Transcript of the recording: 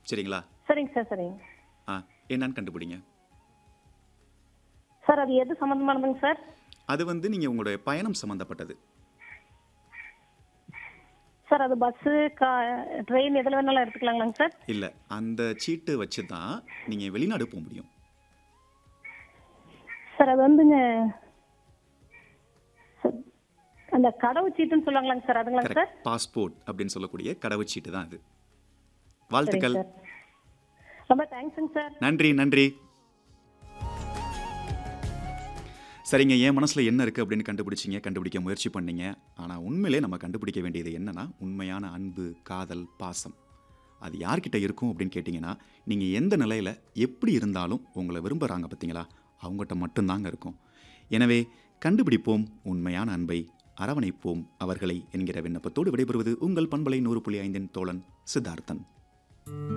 சரிங்களா சரிங்க சார் சரிங்க ஆ என்னன்னு கண்டுபிடிங்க சார் அது எது சம்மந்தமானதுங்க சார் அது வந்து நீங்கள் உங்களுடைய பயணம் சம்மந்தப்பட்டது சார் அது பஸ்ஸு கா ட்ரெயின் எதில் வேணாலும் எடுத்துக்கலாங்களாங்க சார் இல்லை அந்த சீட்டு வச்சு தான் நீங்கள் வெளிநாடு போக முடியும் சார் அது வந்துங்க சார், அந்த கடவு சீட்டுன்னு சொல்லுவாங்களாங்க சார் அதுங்களாங்க சார் கரெக்ட் பாஸ்போர்ட் அப்படின்னு சொல்லக்கூடிய கடவுச்சீட்டு தான் அது சரிங்க வாழ்த்துக்கள் சார் ரொம்ப தேங்க்ஸுங்க சார் நன்றி நன்றி சரிங்க என் மனசில் என்ன இருக்குது அப்படின்னு கண்டுபிடிச்சிங்க கண்டுபிடிக்க முயற்சி பண்ணீங்க ஆனால் உண்மையிலே நம்ம கண்டுபிடிக்க வேண்டியது என்னன்னா உண்மையான அன்பு காதல் பாசம் அது யார்கிட்ட இருக்கும் அப்படின்னு கேட்டிங்கன்னா நீங்கள் எந்த நிலையில் எப்படி இருந்தாலும் உங்களை விரும்புகிறாங்க பார்த்தீங்களா அவங்ககிட்ட மட்டும்தாங்க இருக்கும் எனவே கண்டுபிடிப்போம் உண்மையான அன்பை அரவணைப்போம் அவர்களை என்கிற விண்ணப்பத்தோடு விடைபெறுவது உங்கள் பண்பலை நூறு புள்ளி ஐந்தின் தோழன் சித்தார்த்தன்